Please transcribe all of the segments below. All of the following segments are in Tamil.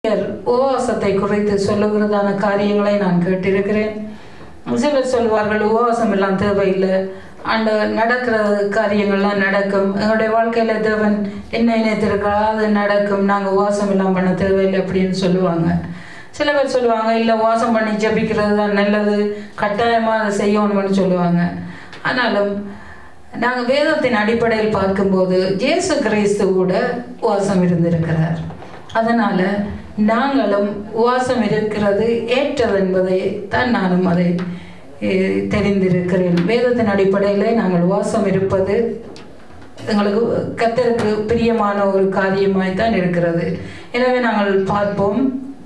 உபவாசத்தை குறித்து சொல்லுகிறதான காரியங்களை நான் கேட்டிருக்கிறேன் சிலர் சொல்வார்கள் உபவாசம் எல்லாம் தேவையில்லை அந்த நடக்கிற காரியங்கள்லாம் நடக்கும் எங்களுடைய வாழ்க்கையில் தேவன் என்ன இணைத்திருக்கிறா அது நடக்கும் நாங்கள் உபவாசம் எல்லாம் பண்ண தேவையில்லை அப்படின்னு சொல்லுவாங்க சில பேர் சொல்லுவாங்க இல்லை உபவாசம் பண்ணி ஜபிக்கிறது தான் நல்லது கட்டாயமாக அதை செய்யணும்னு சொல்லுவாங்க ஆனாலும் நாங்கள் வேதத்தின் அடிப்படையில் பார்க்கும்போது இயேசு கிறிஸ்து கூட உபவாசம் இருந்திருக்கிறார் அதனால் நாங்களும் உபவாசம் இருக்கிறது ஏற்றது என்பதை தான் நானும் அதை eh, தெரிந்திருக்கிறேன் வேதத்தின் அடிப்படையில் நாங்கள் உபவாசம் இருப்பது எங்களுக்கு கத்தருக்கு பிரியமான ஒரு காரியமாய் தான் இருக்கிறது எனவே நாங்கள் பார்ப்போம்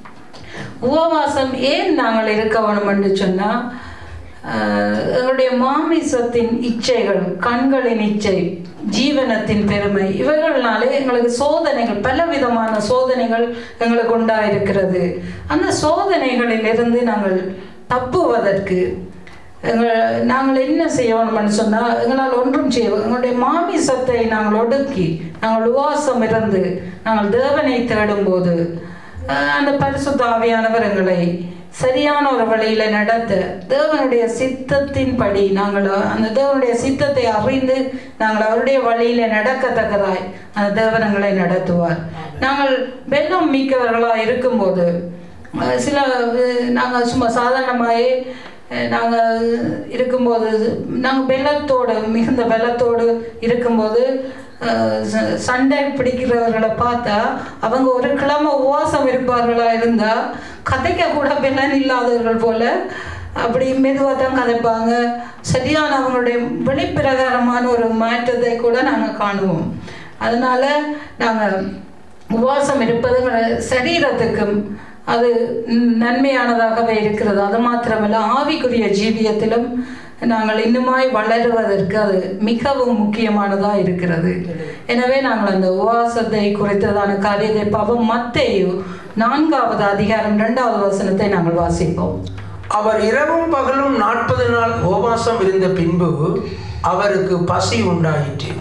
உபவாசம் ஏன் நாங்கள் இருக்க வேணும் என்று சொன்னால் எங்களுடைய மாமிசத்தின் இச்சைகள் கண்களின் இச்சை ஜீவனத்தின் பெருமை இவைகள்னாலே எங்களுக்கு சோதனைகள் பல விதமான சோதனைகள் எங்களுக்கு உண்டாயிருக்கிறது அந்த சோதனைகளிலிருந்து நாங்கள் தப்புவதற்கு எங்கள் நாங்கள் என்ன செய்யணும்னு சொன்னால் எங்களால் ஒன்றும் செய்ய எங்களுடைய மாமிசத்தை நாங்கள் ஒடுக்கி நாங்கள் உவாசம் இருந்து நாங்கள் தேவனை தேடும்போது அஹ், அந்த பரிசுத்த ஆவியானவர் எங்களை சரியான ஒரு வழியில நடத்த தேவனுடைய சித்தத்தின்படி நாங்கள் அந்த தேவனுடைய சித்தத்தை அறிந்து நாங்கள் அவருடைய வழியில நடக்கத்தக்கதாய் அந்த தேவன் எங்களை நடத்துவார் நாங்கள் வெள்ளம் மிக்கவர்களாக இருக்கும்போது அஹ், சில அஹ், நாங்கள் சும்மா சாதாரணமாகவே நாங்கள் இருக்கும்போது நாங்கள் வெள்ளத்தோடு மிகுந்த வெள்ளத்தோடு இருக்கும்போது அஹ், ச- சண்டை பிடிக்கிறவர்களை பார்த்தா அவங்க ஒரு கிழமை உவாசம் இருப்பார்களா இருந்தால் கதைக்க கூட வெள்ளம் இல்லாதவர்கள் போல அப்படி மெதுவாக தான் கதைப்பாங்க சரியான அவங்களுடைய வெளிப்பிரகாரமான ஒரு மாற்றத்தை கூட நாங்கள் காணுவோம் அதனால நாங்கள் உபவாசம் இருப்பது எங்களோட சரீரத்துக்கும் அது நன்மையானதாகவே இருக்கிறது அது மாத்திரமல்ல ஆவிக்குரிய ஜீவியத்திலும் நாங்கள் இன்னுமாய் வளருவதற்கு அது மிகவும் முக்கியமானதாக இருக்கிறது எனவே நாங்கள் அந்த உபவாசத்தை குறித்ததான காரியத்தை பார்ப்போம் மத்தேயு நான்காவது அதிகாரம் இரண்டாவது வசனத்தை நாங்கள் வாசிப்போம் அவர் இரவும் பகலும் நாற்பது நாள் உபவாசம் இருந்த பின்பு அவருக்கு பசி உண்டாயிற்று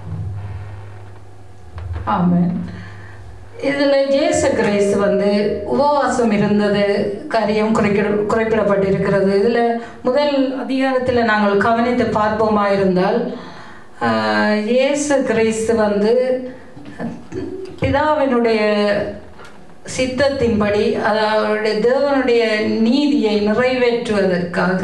ஆமென் இதில் ஜேசு கிரைஸ் வந்து உபவாசம் இருந்தது காரியம் குறிப்பிட குறிப்பிடப்பட்டிருக்கிறது இதில் முதல் அதிகாரத்தில் நாங்கள் கவனித்து பார்ப்போமா இருந்தால் ஆஹ், இயேசு கிறிஸ்து வந்து பிதாவினுடைய சித்தத்தின்படி அதாவது தேவனுடைய நீதியை நிறைவேற்றுவதற்காக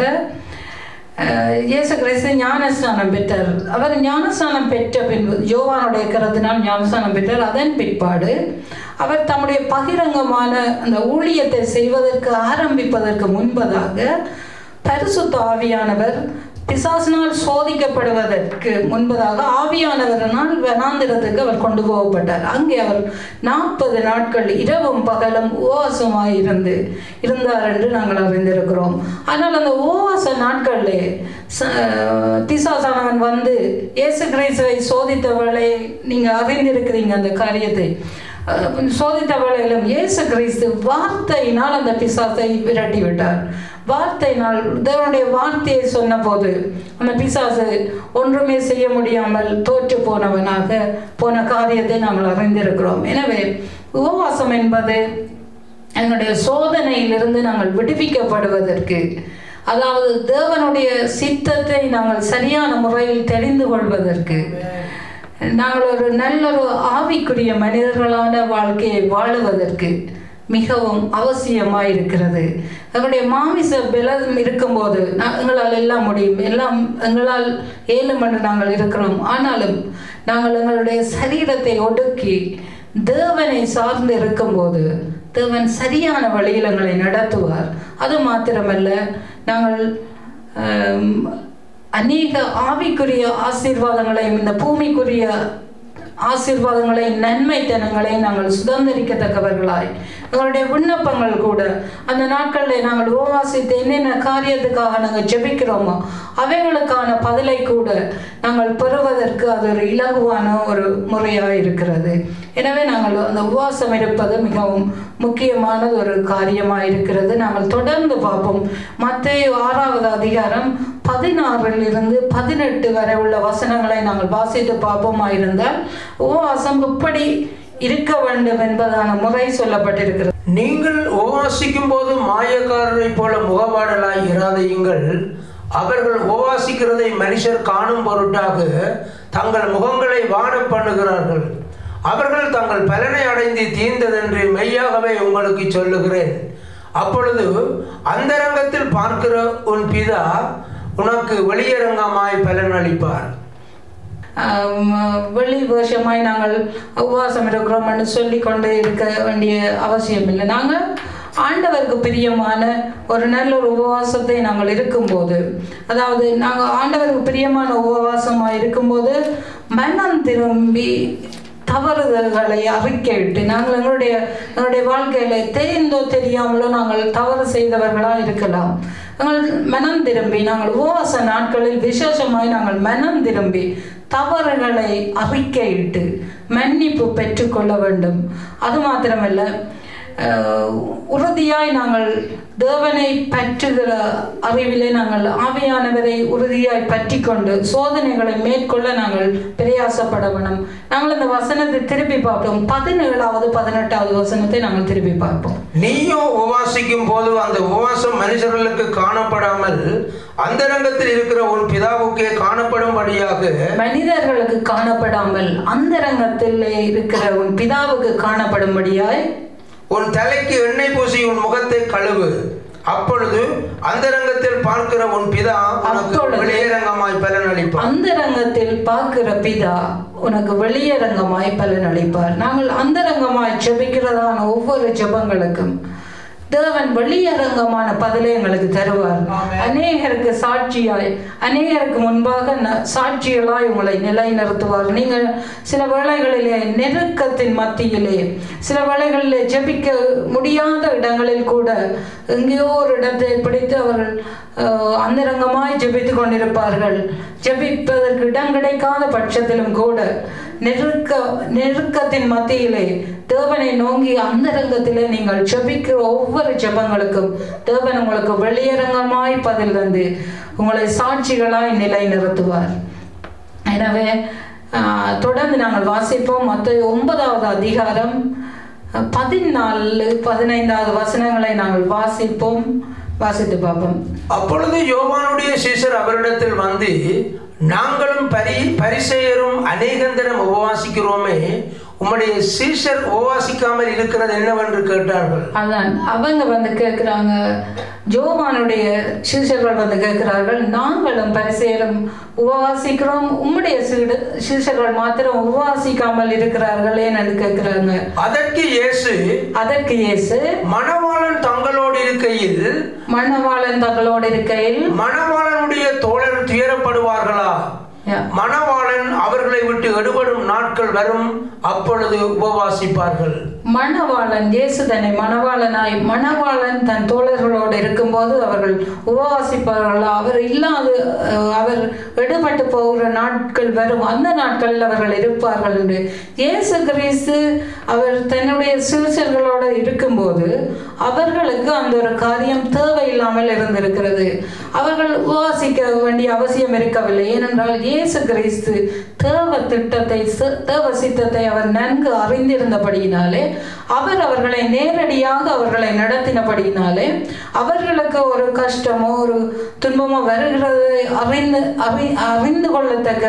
அஹ், இயேசு கிறிஸ்து ஞானஸ்நானம் பெற்றார் அவர் ஞானஸ்நானம் பெற்ற பின்பு யோவானுடைய கருத்தினால் ஞானஸ்நானம் பெற்றார் அதன் பிற்பாடு அவர் தம்முடைய பகிரங்கமான அந்த ஊழியத்தை செய்வதற்கு ஆரம்பிப்பதற்கு முன்பதாக பரிசுத்த ஆவியானவர் பிசாசினால் சோதிக்கப்படுவதற்கு முன்பதாக ஆவியானவரனால் வனாந்திரத்துக்கு அவர் கொண்டு போகப்பட்டார் அங்கே அவர் நாற்பது நாட்கள் இரவும் பகலும் உபவாசமாய் இருந்து இருந்தார் என்று நாங்கள் அறிந்திருக்கிறோம் ஆனால் அந்த உபவாச நாட்களிலே ச- பிசாசானவன் வந்து இயேசு கிறிஸ்துவை சோதித்தவளை நீங்கள் அறிந்திருக்கிறீங்க அந்த காரியத்தை அஹ் சோதித்த வேளையிலும் இயேசு கிறிஸ்து வார்த்தையினால் அந்த பிசாசை விரட்டி விட்டார் வார்த்தையினால் தேவனுடைய வார்த்தையை சொன்னபோது அந்த பிசாசு ஒன்றுமே செய்ய முடியாமல் தோற்று போனவனாக போன காரியத்தை நாங்கள் அறிந்திருக்கிறோம் எனவே உபவாசம் என்பது எங்களுடைய சோதனையிலிருந்து நாங்கள் விடுவிக்கப்படுவதற்கு அதாவது தேவனுடைய சித்தத்தை நாங்கள் சரியான முறையில் தெரிந்து கொள்வதற்கு நாங்கள் ஒரு நல்ல ஒரு ஆவிக்குரிய மனிதர்களான வாழ்க்கையை வாழுவதற்கு மிகவும் அவசியமாக இருக்கிறது எங்களுடைய மாமிச பலம் இருக்கும்போது நா- எங்களால் எல்லாம் முடியும் எல்லாம் எங்களால் ஏழும் என்று நாங்கள் இருக்கிறோம் ஆனாலும் நாங்கள் எங்களுடைய சரீரத்தை ஒடுக்கி தேவனை சார்ந்து இருக்கும்போது தேவன் சரியான வழியில் எங்களை நடத்துவார் அது மாத்திரமல்ல நாங்கள் ஆம், அநேக ஆவிக்குரிய ஆசீர்வாதங்களையும் இந்த பூமிக்குரிய ஆசீர்வாதங்களை நன்மைத்தனங்களை நாங்கள் சுதந்திரிக்கத்தக்கவர்களாய் எங்களுடைய விண்ணப்பங்கள் கூட அந்த நாட்களில் நாங்கள் உபவாசித்து என்னென்ன காரியத்துக்காக நாங்கள் ஜெபிக்கிறோமோ அவைகளுக்கான பதிலை கூட நாங்கள் பெறுவதற்கு அது ஒரு இலகுவான ஒரு முறையாக இருக்கிறது எனவே நாங்கள் அந்த உபவாசம் இருப்பது மிகவும் முக்கியமானது ஒரு காரியமாக இருக்கிறது நாங்கள் தொடர்ந்து பார்ப்போம் மத்திய ஆறாவது அதிகாரம் பதினாறில் இருந்து பதினெட்டு வரை உள்ள வசனங்களை நாங்கள் வாசித்து பார்ப்போமா இருந்தால் உபவாசம் எப்படி இருக்க வேண்டும் என்பதான முறை சொல்லப்பட்டிருக்கிறது நீங்கள் உபவாசிக்கும் போது மாயக்காரரைப் போல முகவாடலாய் இராதையுங்கள் அவர்கள் உபவாசிக்கிறதை மனுஷர் காணும் பொருட்டாக தங்கள் முகங்களை வாட பண்ணுகிறார்கள் அவர்கள் தங்கள் பலனை அடைந்து தீர்ந்ததென்று மெய்யாகவே உங்களுக்கு சொல்லுகிறேன் அப்பொழுது அந்தரங்கத்தில் பார்க்கிற உன் பிதா உனக்கு வெளியரங்கமாய் பலன் அளிப்பார் ஆம், வெளி வருஷமாய் நாங்கள் உபவாசம் இருக்கிறோம்னு சொல்லி கொண்டு இருக்க வேண்டிய அவசியம் இல்லை நாங்கள் ஆண்டவருக்கு பிரியமான ஒரு நல்ல ஒரு உபவாசத்தை நாங்கள் இருக்கும்போது அதாவது நாங்கள் ஆண்டவருக்கு பிரியமான உபவாசமாக இருக்கும்போது மனம் திரும்பி தவறுதல்களை அறிக்கையிட்டு நாங்கள் எங்களுடைய எங்களுடைய வாழ்க்கையில தெரிந்தோ தெரியாமலோ நாங்கள் தவறு செய்தவர்களாக இருக்கலாம் நாங்கள் மனம் திரும்பி நாங்கள் உபவாச நாட்களில் விசேஷமாய் நாங்கள் மனம் திரும்பி தவறுகளை அறிக்கையிட்டு மன்னிப்பு பெற்றுக்கொள்ள வேண்டும் அது மாத்திரமல்ல அஹ், உறுதியாய் நாங்கள் தேவனை பற்றுகிற அறிவிலே நாங்கள் ஆவியானவரை உறுதியாய் பற்றி கொண்டு சோதனைகளை மேற்கொள்ள நாங்கள் பிரயாசப்பட வேணும் நாங்கள் இந்த வசனத்தை திருப்பி பார்ப்போம் பதினேழாவது பதினெட்டாவது வசனத்தை நாங்கள் திருப்பி பார்ப்போம் நீயோ உபவாசிக்கும் போது அந்த உபவாசம் மனுஷர்களுக்கு காணப்படாமல் அந்தரங்கத்தில் இருக்கிற உன் பிதாவுக்கே காணப்படும்படியாக மனிதர்களுக்கு காணப்படாமல் அந்தரங்கத்திலே இருக்கிற உன் பிதாவுக்கு காணப்படும்படியாய் உன் தலைக்கு எண்ணெய் பூசி உன் முகத்தை கழுவு அப்பொழுது அந்தரங்கத்தில் பார்க்கிற உன் பிதா உனக்கு அப்பொழுது வெளியரங்கமாய் பலன் அளிப்பார் அந்தரங்கத்தில் பார்க்கிற பிதா உனக்கு வெளியரங்கமாய் பலன் அளிப்பார் நாங்கள் அந்தரங்கமாய் ஜெபிக்கிறதான ஒவ்வொரு ஜெபங்களுக்கும் தேவன் வெளியரங்கமான பதிலை எங்களுக்கு தருவார் அநேகருக்கு சாட்சியாய் அநேகருக்கு முன்பாக ந- சாட்சிகளாய் உங்களை நிலைநிறுத்துவார் நீங்கள் சில வேளைகளிலே நெருக்கத்தின் மத்தியிலே சில வேளைகளிலே ஜெபிக்க முடியாத இடங்களில் கூட எங்கேயோ ஒரு இடத்தை பிடித்து அவர்கள் அஹ், அந்தரங்கமாய் ஜெபித்து கொண்டிருப்பார்கள் ஜெபிப்பதற்கு இடம் கிடைக்காத பட்சத்திலும் கூட நெருக்க நெருக்கத்தின் மத்தியிலே தேவனை நோங்கி அந்தரங்கத்திலே நீங்கள் ஜெபிக்கிற ஒவ்வொரு ஜெபங்களுக்கும் தேவன் உங்களுக்கு வெளியரங்கமாய் பதில் தந்து உங்களை சாட்சிகளாய் நிலைநிறுத்துவார் எனவே ஆஹ், தொடர்ந்து நாங்கள் வாசிப்போம் மற்ற ஒன்பதாவது அதிகாரம் அஹ், பதினாலு பதினைந்தாவது வசனங்களை நாங்கள் வாசிப்போம் வாசித்து பார்ப்போம் அப்பொழுது யோவானுடைய சீசர் அவரிடத்தில் வந்து நாங்களும் பரி பரிசெயரும் அநேகந்தரம் உபவாசிக்கிறோமே உம்முடைய சீஷர் உபவாசிக்காமல் இருக்கிறது என்னவென்று கேட்டார்கள் அதான் அவங்க வந்து கேட்குறாங்க ஜோவானுடைய சீஷர்கள் வந்து கேட்கிறார்கள் நாங்களும் பரிசேரும் உபவாசிக்கிறோம் உம்முடைய சீடு சீஷர்கள் மாத்திரம் உபவாசிக்காமல் இருக்கிறார்கள் ஏன்னு கேட்கிறாங்க அதற்கு இயேசு அதற்கு இயேசு மணவாளன் தங்களோடு இருக்கையில் மணவாளன் தங்களோடு இருக்கையில் மணவாளனுடைய தோழர் துயரப்படுவார்களா Yeah. மணவாளன் அவர்களை விட்டு எடுபடும் நாட்கள் வரும் அப்பொழுது உபவாசிப்பார்கள் மணவாளன் இயேசு தன்னை மணவாளனாய் மணவாளன் தன் தோழர்களோடு இருக்கும்போது அவர்கள் உபவாசிப்பார்கள் அவர் இல்லாது அஹ், அவர் எடுபட்டு போகிற நாட்கள் வரும் அந்த நாட்களில் அவர்கள் இருப்பார்கள் என்று இயேசு கிறிஸ்து அவர் தன்னுடைய சிறுசர்களோடு இருக்கும்போது அவர்களுக்கு அந்த ஒரு காரியம் தேவையில்லாமல் இருந்திருக்கிறது அவர்கள் உபவாசிக்க வேண்டிய அவசியம் இருக்கவில்லை ஏனென்றால் இயேசு கிறிஸ்து தேவ திட்டத்தை ச- தேவ சித்தத்தை அவர் நன்கு அறிந்திருந்தபடியினாலே அவர் அவர்களை நேரடியாக அவர்களை நடத்தினபடியினாலே அவர்களுக்கு ஒரு கஷ்டமோ ஒரு துன்பமோ வருகிறது அறிந்து அறி அறிந்து கொள்ளத்தக்க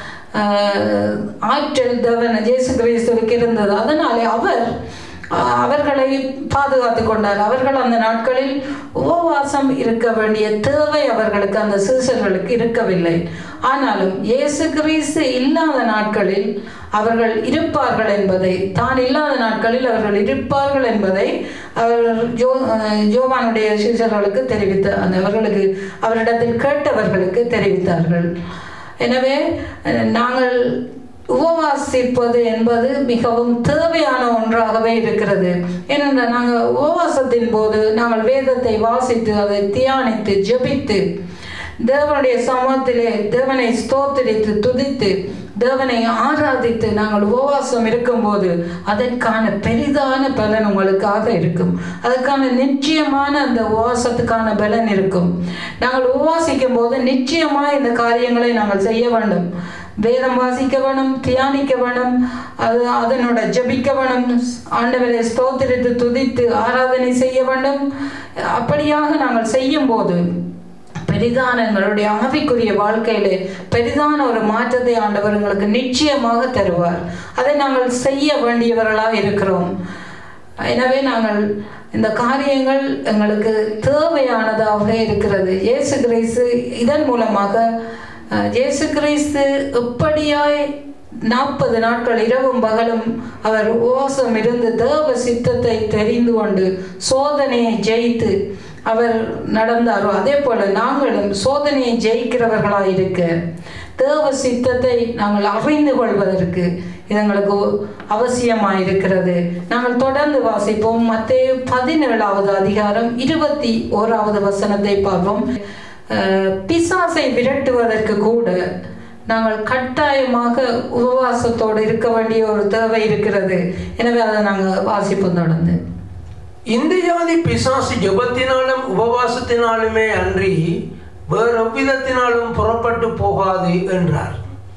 ஆஹ், ஆற்றல் தேவன் இயேசு கிறிஸ்துவுக்கு இருந்தது அதனாலே அவர் ஆஹ், அவர்களை பாதுகாத்து கொண்டார் அவர்கள் அந்த நாட்களில் உபவாசம் இருக்க வேண்டிய தேவை அவர்களுக்கு அந்த சீசர்களுக்கு இருக்கவில்லை ஆனாலும் இயேசு கிறிஸ்து இல்லாத நாட்களில் அவர்கள் இருப்பார்கள் என்பதை தான் இல்லாத நாட்களில் அவர்கள் இருப்பார்கள் என்பதை அவர் ஜோ அஹ், ஜோவானுடைய சீசர்களுக்கு தெரிவித்த அந்த அவர்களுக்கு அவரிடத்தில் கேட்டவர்களுக்கு தெரிவித்தார்கள் எனவே அஹ், நாங்கள் உபவாசிப்பது என்பது மிகவும் தேவையான ஒன்றாகவே இருக்கிறது ஏனென்றால் நாங்கள் உபவாசத்தின் போது நாங்கள் வேதத்தை வாசித்து அதை தியானித்து ஜெபித்து தேவனுடைய சமூகத்திலே தேவனை ஸ்தோத்திரித்து துதித்து தேவனை ஆராதித்து நாங்கள் உபவாசம் இருக்கும்போது அதற்கான பெரிதான பலன் உங்களுக்காக இருக்கும் அதுக்கான நிச்சயமான அந்த உபவாசத்துக்கான பலன் இருக்கும் நாங்கள் உபவாசிக்கும் போது நிச்சயமாக இந்த காரியங்களை நாங்கள் செய்ய வேண்டும் வேதம் வாசிக்க வேணும் தியானிக்க வேணும் அது அதனோட ஜபிக்க வேணும் ஆண்டவரை ஸ்தோத்திரித்து துதித்து ஆராதனை செய்ய வேண்டும் அப்படியாக நாங்கள் செய்யும் போது பெரிதான எங்களுடைய ஆவிக்குரிய வாழ்க்கையிலே பெரிதான ஒரு மாற்றத்தை ஆண்டவர் எங்களுக்கு நிச்சயமாக தருவார் அதை நாங்கள் செய்ய வேண்டியவர்களாக இருக்கிறோம் எனவே நாங்கள் இந்த காரியங்கள் எங்களுக்கு தேவையானதாக இருக்கிறது இயேசு கிறிஸ்து இதன் மூலமாக அஹ், இயேசு கிறிஸ்து எப்படியாய் நாற்பது நாட்கள் இரவும் பகலும் அவர் உபவாசம் இருந்து தேவ சித்தத்தை தெரிந்து கொண்டு சோதனையை ஜெயித்து அவர் நடந்தாரோ அதே போல நாங்களும் சோதனையை ஜெயிக்கிறவர்களாக இருக்க தேவ சித்தத்தை நாங்கள் அறிந்து கொள்வதற்கு இது எங்களுக்கு அவசியமாக இருக்கிறது நாங்கள் தொடர்ந்து வாசிப்போம் மத்தேயு பதினேழாவது அதிகாரம் இருபத்தி ஓராவது வசனத்தை பார்ப்போம் அஹ், பிசாசை விரட்டுவதற்கு கூட நாங்கள் கட்டாயமாக உபவாசத்தோடு இருக்க வேண்டிய ஒரு தேவை இருக்கிறது எனவே அதை நாங்கள் வாசிப்போம் தொடர்ந்து இந்த ஜாதி பிசாசு ஜெபத்தினாலும் உபவாசத்தினாலுமே அன்றி வேறு எவ்விதத்தினாலும் புறப்பட்டு போகாது என்றார்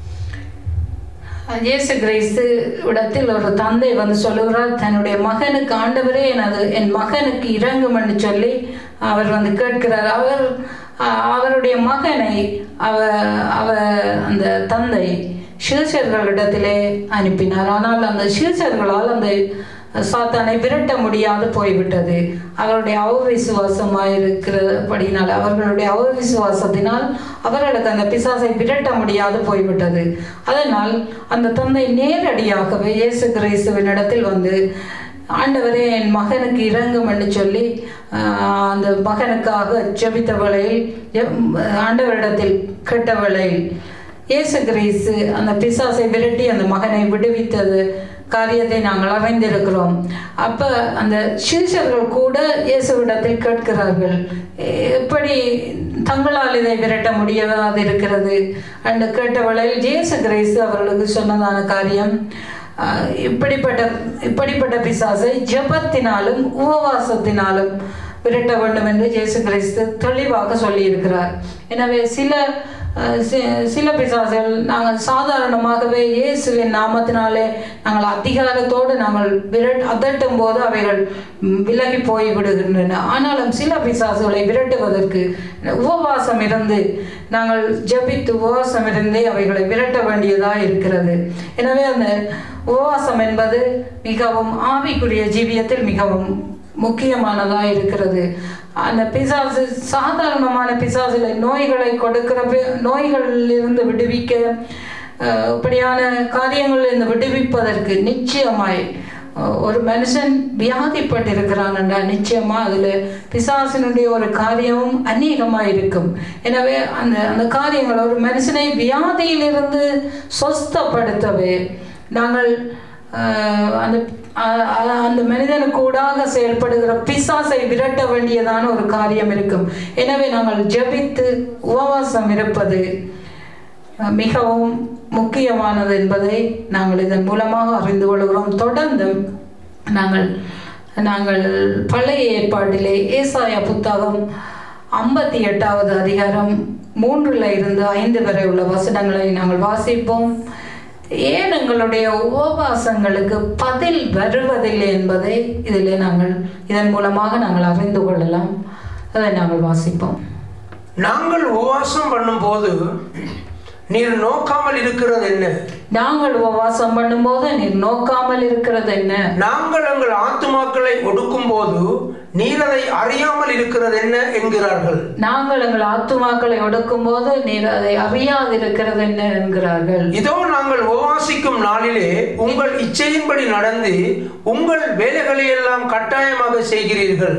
இயேசு கிறிஸ்து இடத்தில் ஒரு தந்தை வந்து சொல்லுகிறார் தன்னுடைய மகனுக்கு ஆண்டவரே எனது என் மகனுக்கு இறங்கும் என்று சொல்லி அவர் வந்து கேட்கிறார் அவர் அஹ், அவருடைய மகனை அவ அவ அந்த தந்தை சீசர்களிடத்திலே அனுப்பினார் ஆனால் அந்த சீசர்களால் அந்த சாத்தானை விரட்ட முடியாது போய்விட்டது அவருடைய அவவிசுவாசமாக இருக்கிறபடினால் அவர்களுடைய அவவிசுவாசத்தினால் அவர்களுக்கு அந்த பிசாசை விரட்ட முடியாது போய்விட்டது அதனால் அந்த தந்தை நேரடியாகவே இயேசு கிறிஸ்துவின் இடத்தில் வந்து ஆண்டவரே என் மகனுக்கு இறங்கும் என்று சொல்லி ஆஹ், அந்த மகனுக்காக ஜெபித்த வேளையில் எம்- ஆண்டவரிடத்தில் கேட்ட வேளையில் இயேசு கிறிஸ்து அந்த பிசாசை விரட்டி அந்த மகனை விடுவித்தது காரியத்தை நாங்கள் அறிந்திருக்கிறோம் அப்ப அந்த சீஷர்கள் கூட இயேசுவிடத்தில் கேட்கிறார்கள் எப்படி தங்களால் இதை விரட்ட முடியாது இருக்கிறது என்று கேட்ட வேளையில் இயேசு கிறிஸ்து அவர்களுக்கு சொன்னதான காரியம் ஆஹ், இப்படிப்பட்ட இப்படிப்பட்ட பிசாசை ஜெபத்தினாலும் உபவாசத்தினாலும் விரட்ட வேண்டும் என்று இயேசு கிறிஸ்து தெளிவாக சொல்லியிருக்கிறார் எனவே சில அஹ், சி- சில பிசாசுகள் நாங்கள் சாதாரணமாகவே இயேசுவின் நாமத்தினாலே நாங்கள் அதிகாரத்தோடு நாங்கள் விரட் அதட்டும் போது அவைகள் ம், விலகி போய் விடுகின்றன ஆனாலும் சில பிசாசுகளை விரட்டுவதற்கு உபவாசம் இருந்து நாங்கள் ஜெபித்து உபவாசம் இருந்தே அவைகளை விரட்ட வேண்டியதாக இருக்கிறது எனவே அந்த உபவாசம் என்பது மிகவும் ஆவிக்குரிய ஜீவியத்தில் மிகவும் முக்கியமானதாக இருக்கிறது அந்த பிசாசு சாதாரணமான பிசாசுல நோய்களை கொடுக்கிற பி- நோய்களிலிருந்து விடுவிக்க அஹ், இப்படியான காரியங்களில் இருந்து விடுவிப்பதற்கு நிச்சயமாய் அஹ், ஒரு மனுஷன் வியாதிப்பட்டிருக்கிறான் என்றால் நிச்சயமா அதுல பிசாசினுடைய ஒரு காரியமும் அநேகமாக இருக்கும் எனவே அந்த அந்த காரியங்கள் ஒரு மனுஷனை வியாதியிலிருந்து சொஸ்தப்படுத்தவே நாங்கள் ஆஹ் அந்த அ- அ- அந்த மனிதனுக்கூடாக செயல்படுகிற பிசாசை விரட்ட வேண்டியதான ஒரு காரியம் இருக்கும் எனவே நாங்கள் ஜெபித்து உபவாசம் இருப்பது அஹ், மிகவும் முக்கியமானது என்பதை நாங்கள் இதன் மூலமாக அறிந்து கொள்கிறோம் தொடர்ந்து நாங்கள் நாங்கள் பழைய ஏற்பாட்டிலே ஏசாயா புத்தகம் ஐம்பத்தி எட்டாவது அதிகாரம் மூன்றுல இருந்து ஐந்து வரை உள்ள வசனங்களை நாங்கள் வாசிப்போம் ஏன் எங்களுடைய உபவாசங்களுக்கு பதில் வருவதில்லை என்பதை இதிலே நாங்கள் இதன் மூலமாக நாங்கள் அறிந்து கொள்ளலாம் அதை நாங்கள் வாசிப்போம் நாங்கள் உபவாசம் பண்ணும்போது நீர் நோக்காமல் இருக்கிறது என்ன நாங்கள் உபவாசம் பண்ணும்போது நீர் நோக்காமல் இருக்கிறது என்ன நாங்கள் எங்கள் ஆத்துமாக்களை ஒடுக்கும் போது நீர் அதை அறியாமல் இருக்கிறது என்ன என்கிறார்கள் நாங்கள் எங்கள் ஆத்துமாக்களை ஒடுக்கும் போது நீர் அதை அறியாதிருக்கிறது என்ன என்கிறார்கள் இதோ நாங்கள் உபவாசிக்கும் நாளிலே உங்கள் இச்சையின்படி நடந்து உங்கள் வேலைகளை எல்லாம் கட்டாயமாக செய்கிறீர்கள்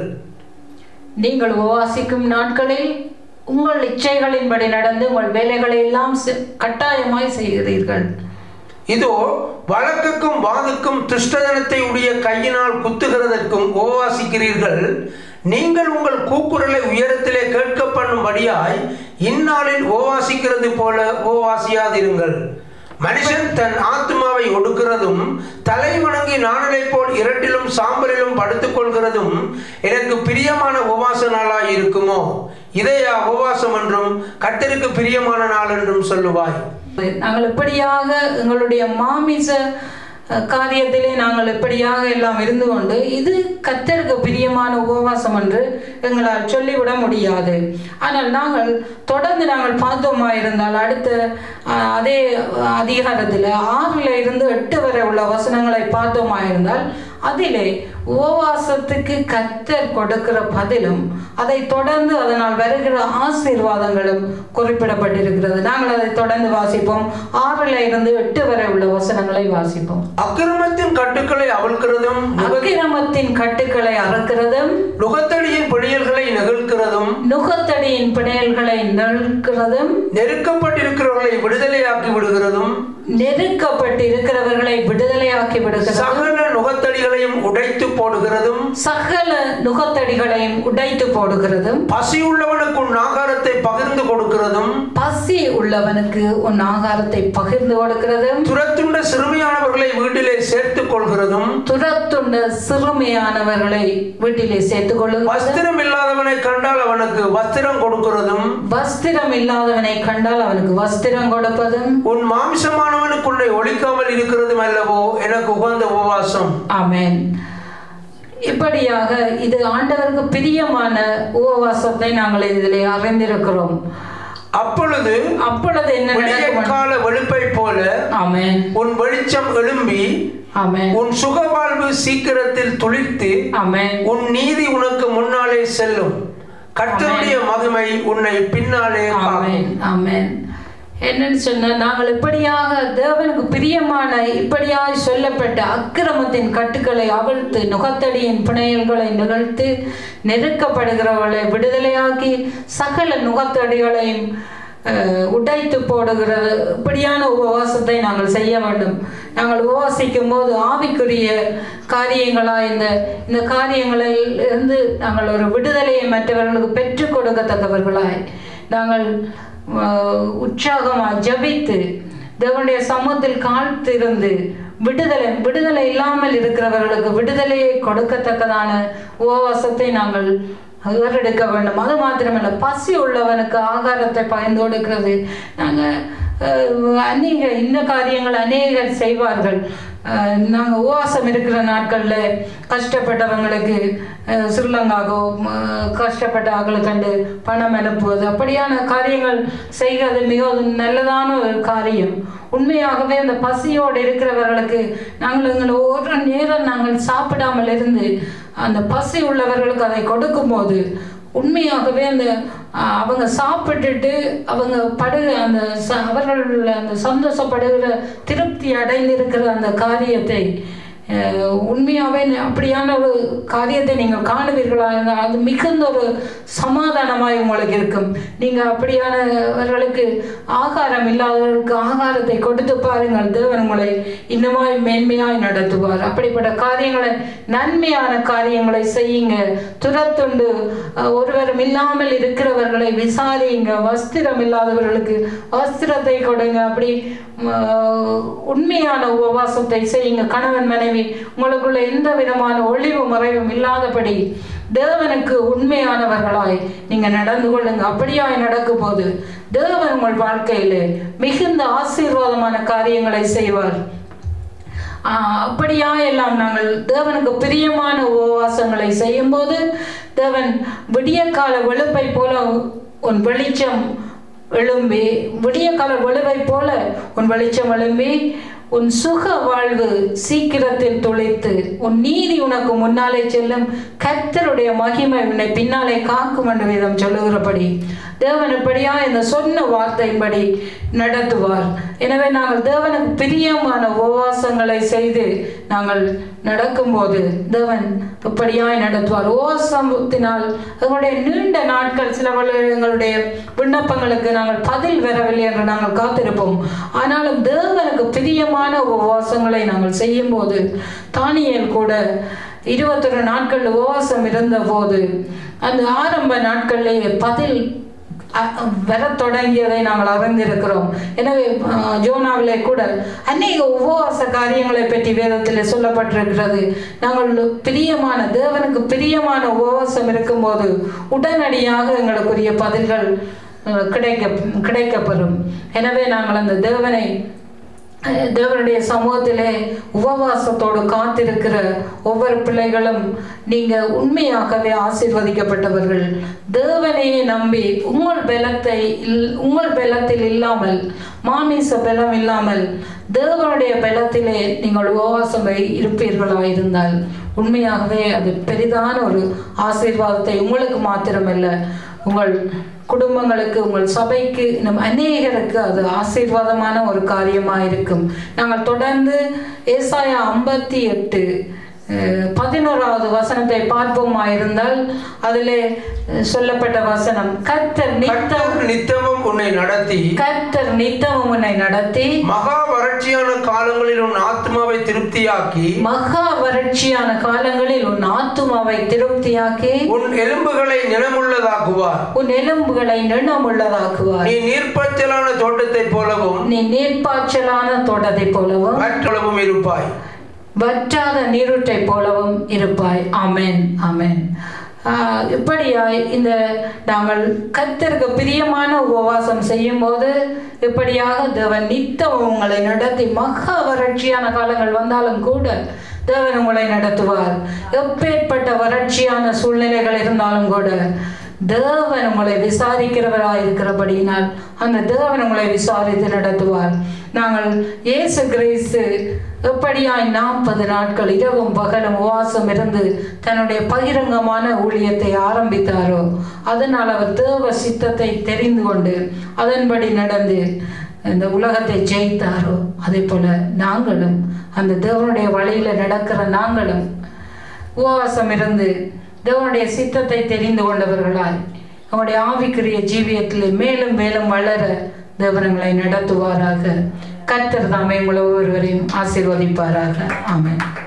நீங்கள் உபவாசிக்கும் நாட்களில் உங்கள் இச்சைகளின்படி நடந்து உங்கள் வேலைகளை எல்லாம் செ- கட்டாயமாய் செய்கிறீர்கள் இதோ வழக்குக்கும் வாதுக்கும் துஷ்டதனத்தை உடைய கையினால் குத்துகிறதற்கும் உபவாசிக்கிறீர்கள் நீங்கள் உங்கள் கூக்குரலை உயரத்திலே கேட்க பண்ணும்படியாய் இந்நாளில் உபவாசிக்கிறது போல உபவாசியாதிருங்கள் மனுஷன் தன் ஆத்மாவை ஒடுக்கிறதும் தலை வணங்கி நாணலை போல் இரட்டிலும் சாம்பலிலும் படுத்துக் கொள்கிறதும் எனக்கு பிரியமான உபவாச நாளாய் இருக்குமோ இதையா உபவாசம் என்றும் கர்த்தருக்கு பிரியமான நாள் என்றும் சொல்லுவாய் நாங்கள் எப்படியாக எங்களுடைய மாமிச அஹ், காரியத்திலே நாங்கள் எப்படியாக எல்லாம் இருந்து கொண்டு இது கத்தருக்கு பிரியமான உபவாசம் என்று எங்களால் சொல்லிவிட முடியாது ஆனால் நாங்கள் தொடர்ந்து நாங்கள் பார்த்தோமா இருந்தால் அடுத்த அஹ், அதே அதிகாரத்தில் ஆறில் இருந்து எட்டு வரை உள்ள வசனங்களை பார்த்தோமா இருந்தால் அதிலே உபவாசத்துக்கு கத்தர் கொடுக்கிற பதிலும் அதை தொடர்ந்து அதனால் வருகிற ஆசீர்வாதங்களும் குறிப்பிடப்பட்டிருக்கிறது நாங்கள் அதை தொடர்ந்து வாசிப்போம் ஆறில் இருந்து எட்டு வரை உள்ள வசனங்களை வாசிப்போம் அக்கிரமத்தின் கட்டுக்களை அவிழ்க்கிறதும் அக்கிரமத்தின் கட்டுக்களை அறுக்கிறதும் நுகத்தடியின் பிடியல்களை நெகிழ்க்கிறதும் நுகத்தடியின் பிணையல்களை நெருக்கிறதும் நெருக்கப்பட்டிருக்கிறவர்களை விடுதலையாக்கி விடுகிறதும் நெருக்கப்பட்டு இருக்கிறவர்களை விடுதலையாக்கி விடுகிறதும் சகல நுகத்தடிகளையும் உடைத்து போடுகிறதும் சகல நுகத்தடிகளையும் உடைத்து போடுகிறதும் பசி உள்ளவனுக்கு உன் ஆகாரத்தை பகிர்ந்து கொடுக்கிறதும் பசி உள்ளவனுக்கு உன் ஆகாரத்தை பகிர்ந்து கொடுக்கிறதும் துரத்துண்ட சிறுமியானவர்களை வீட்டிலே சேர்த்துக் கொள்கிறதும் துரத்துண்ட சிறுமையானவர்களை வீட்டிலே சேர்த்துக் கொள்ளுகிறதும் வஸ்திரம் இல்லாதவனை கண்டால் அவனுக்கு வஸ்திரம் கொடுக்கிறதும் வஸ்திரம் இல்லாதவனை கண்டால் அவனுக்கு வஸ்திரம் கொடுப்பதும் உன் மாம்சமானவனுக்கு உன்னை ஒழிக்காமல் இருக்கிறதும் அல்லவோ எனக்கு உகந்த உபவாசம் ஆமென் இப்படியாக இது ஆண்டவருக்கு பிரியமான உபவாசத்தை நாங்கள் இதிலே அறிந்திருக்கிறோம் அப்பொழுது அப்பொழுது என்ன விடிய நடக்கும் கால வெளுப்பை போல ஆமென் உன் வெளிச்சம் எழும்பி ஆமென் உன் சுகவாழ்வு சீக்கிரத்தில் துளிர்த்து ஆமென் உன் நீதி உனக்கு முன்னாலே செல்லும் கர்த்தருடைய மகிமை உன்னை பின்னாலே காக்கும் ஆமென் ஆமென் என்னன்னு சொன்னா நாங்கள் இப்படியாக தேவனுக்கு பிரியமான இப்படியாக சொல்லப்பட்ட அக்கிரமத்தின் கட்டுக்களை அவிழ்த்து நுகத்தடியின் பிணையல்களை நிகழ்த்து நெருக்கப்படுகிறவர்களை விடுதலையாக்கி சகல நுகத்தடிகளையும் அஹ், உடைத்து போடுகிற இப்படியான உபவாசத்தை நாங்கள் செய்ய வேண்டும் நாங்கள் உபவாசிக்கும் போது ஆவிக்குரிய காரியங்களா இந்த இந்த காரியங்களில் இருந்து நாங்கள் ஒரு விடுதலையை மற்றவர்களுக்கு பெற்றுக் கொடுக்கத்தக்கவர்களாய் நாங்கள் அஹ், உற்சாகமாய் ஜபித்து தேவனுடைய சமூகத்தில் காத்திருந்து விடுதலை விடுதலை இல்லாமல் இருக்கிறவர்களுக்கு விடுதலையை கொடுக்கத்தக்கதான உபவாசத்தை நாங்கள் ஏறெடுக்க வேண்டும் அது மாத்திரமல்ல பசி உள்ளவனுக்கு ஆகாரத்தை பகிர்ந்து கொடுக்கிறது நாங்கள் அநேக இந்த காரியங்கள் அநேகர் செய்வார்கள் நாங்கள் உபவாசம் இருக்கிற நாட்களில் கஷ்டப்பட்டவங்களுக்கு அஹ், ஸ்ரீலங்காக்கோ ம- கஷ்டப்பட்ட ஆக்களை கண்டு பணம் அனுப்புவது அப்படியான காரியங்கள் செய்கிறது மிகவும் நல்லதான ஒரு காரியம் உண்மையாகவே அந்த பசியோடு இருக்கிறவர்களுக்கு நாங்கள் எங்களை ஒரு நேரம் நாங்கள் சாப்பிடாமல் இருந்து அந்த பசி உள்ளவர்களுக்கு அதை கொடுக்கும்போது உண்மையாகவே அந்த அஹ், அவங்க சாப்பிட்டுட்டு அவங்க படுக அந்த ச அவர்கள் அந்த சந்தோஷப்படுகிற திருப்தி அடைந்திருக்கிற அந்த காரியத்தை அஹ், உண்மையாகவே அப்படியான ஒரு காரியத்தை நீங்கள் காணுவீர்களா இருந்தால் அது மிகுந்த ஒரு சமாதானமாய் உங்களுக்கு இருக்கும் நீங்கள் அப்படியானவர்களுக்கு ஆகாரம் இல்லாதவர்களுக்கு ஆகாரத்தை கொடுத்து பாருங்கள் தேவன் உங்களை இன்னுமாய் மேன்மையாய் நடத்துவார் அப்படிப்பட்ட காரியங்களை நன்மையான காரியங்களை செய்யுங்க துரத்துண்டு அஹ், ஒருவரும் இல்லாமல் இருக்கிறவர்களை விசாரியுங்க வஸ்திரம் இல்லாதவர்களுக்கு வஸ்திரத்தை கொடுங்க அப்படி அஹ், உண்மையான உபவாசத்தை செய்யுங்க கணவன் மனைவி உங்களுக்குள்ள எந்த விதமான ஒளிவு மறைவும் இல்லாதபடி தேவனுக்கு உண்மையானவர்களாய் நீங்க நடந்து கொள்ளுங்க அப்படியாய் நடக்கும் போது தேவன் உங்கள் வாழ்க்கையிலே மிகுந்த ஆசீர்வாதமான காரியங்களை செய்வார் ஆஹ் அப்படியா எல்லாம் நாங்கள் தேவனுக்கு பிரியமான உபவாசங்களை செய்யும்போது தேவன் விடிய கால வெளுப்பை போல உன் வெளிச்சம் எழும்பி விடிய கால வெளுவை போல உன் வெளிச்சம் எழும்பி உன் சுக வாழ்வு சீக்கிரத்தில் துளைத்து உன் நீதி உனக்கு முன்னாலே செல்லும் கர்த்தருடைய மகிமை உன்னை பின்னாலே காக்கும் என்று வேதம் சொல்லுகிறபடி தேவன் இப்படியா இந்த சொன்ன வார்த்தையின்படி நடத்துவார் எனவே நாங்கள் தேவனுக்கு பிரியமான உபவாசங்களை செய்து நாங்கள் நடக்கும்போது தேவன் இப்படியாய் நடத்துவார் உபவாசத்தினால் எங்களுடைய நீண்ட நாட்கள் சில வேளை எங்களுடைய விண்ணப்பங்களுக்கு நாங்கள் பதில் வரவில்லை என்று நாங்கள் காத்திருப்போம் ஆனாலும் தேவனுக்கு பிரியமான உபவாசங்களை நாங்கள் செய்யும்போது தானியல் கூட இருபத்தொரு நாட்கள் உபவாசம் இருந்தபோது அந்த ஆரம்ப நாட்களிலே பதில் அ- வரத் தொடங்கியதை நாங்கள் அறிந்திருக்கிறோம் எனவே அஹ், ஜோனாவிலே கூட அநேக உபவாச காரியங்களை பற்றி வேதத்தில் சொல்லப்பட்டிருக்கிறது நாங்கள் பிரியமான தேவனுக்கு பிரியமான உபவாசம் இருக்கும்போது உடனடியாக எங்களுக்குரிய பதில்கள் அஹ், கிடைக்க கிடைக்கப்பெறும் எனவே நாங்கள் அந்த தேவனை அஹ், தேவனுடைய சமூகத்திலே உபவாசத்தோடு காத்திருக்கிற ஒவ்வொரு பிள்ளைகளும் நீங்க உண்மையாகவே ஆசீர்வதிக்கப்பட்டவர்கள் தேவனையே நம்பி உங்கள் பலத்தை இல்- உங்கள் பலத்தில் இல்லாமல் மாமிச பலம் இல்லாமல் தேவனுடைய பலத்திலே நீங்கள் உபவாசம் இருப்பீர்களாக இருந்தால் உண்மையாகவே அது பெரிதான ஒரு ஆசீர்வாதத்தை உங்களுக்கு மாத்திரமல்ல உங்கள் குடும்பங்களுக்கு உங்கள் சபைக்கு இன்னும் அநேகருக்கு அது ஆசீர்வாதமான ஒரு காரியமாக இருக்கும் நாங்கள் தொடர்ந்து ஏசாயா ஐம்பத்தி எட்டு பதினோராவது வசனத்தை பார்ப்போமா இருந்தால் அதிலே அஹ், சொல்லப்பட்ட வசனம் கர்த்தர் நித்தம் கர்த்தர் நித்தமும் உன்னை நடத்தி கர்த்தர் நித்தமும் உன்னை நடத்தி மகா வறட்சியான காலங்களில் உன் ஆத்மாவை திருப்தியாக்கி மகா வறட்சியான காலங்களில் உன் ஆத்துமாவை திருப்தியாக்கி உன் எலும்புகளை நிலமுள்ளதாக்குவார் உன் எலும்புகளை நிணமுள்ளதாக்குவார் நீ நீர்ப்பாய்ச்சலான தோட்டத்தைப் போலவும் நீ நீர்ப்பாய்ச்சலான தோட்டத்தைப் போலவும் மற்றளவும் இருப்பாய் வற்றாத நீரூற்றைப் போலவும் இருப்பாய் ஆமென் ஆமென் ஆஹ் இப்படியாய் இந்த நாங்கள் கர்த்தருக்கு பிரியமான உபவாசம் செய்யும் போது இப்படியாக தேவன் நித்தம் உங்களை நடத்தி மகா வறட்சியான காலங்கள் வந்தாலும் கூட தேவன் உங்களை நடத்துவார் எப்பேற்பட்ட வறட்சியான சூழ்நிலைகள் இருந்தாலும் கூட தேவன் உங்களை விசாரிக்கிறவராய் இருக்கிறபடியினால் அந்த தேவன் உங்களை விசாரித்து நடத்துவார் நாங்கள் இயேசு கிறிஸ்து எப்படியாய் நாற்பது நாட்கள் இரவும் பகலும் உபவாசம் இருந்து தன்னுடைய பகிரங்கமான ஊழியத்தை ஆரம்பித்தாரோ அதனால் அவர் தேவ சித்தத்தை தெரிந்து கொண்டு அதன்படி நடந்து இந்த உலகத்தை ஜெயித்தாரோ அதே போல நாங்களும் அந்த தேவனுடைய வழியில நடக்கிற நாங்களும் உபவாசம் இருந்து தேவனுடைய சித்தத்தை தெரிந்து கொண்டவர்களாய் அவருடைய ஆவிக்குரிய ஜீவியத்திலே மேலும் மேலும் வளர தேவனங்களை நடத்துவாராக கர்த்தர் தாமே உங்களை ஒருவரையும் ஆசீர்வதிப்பாராக ஆமென்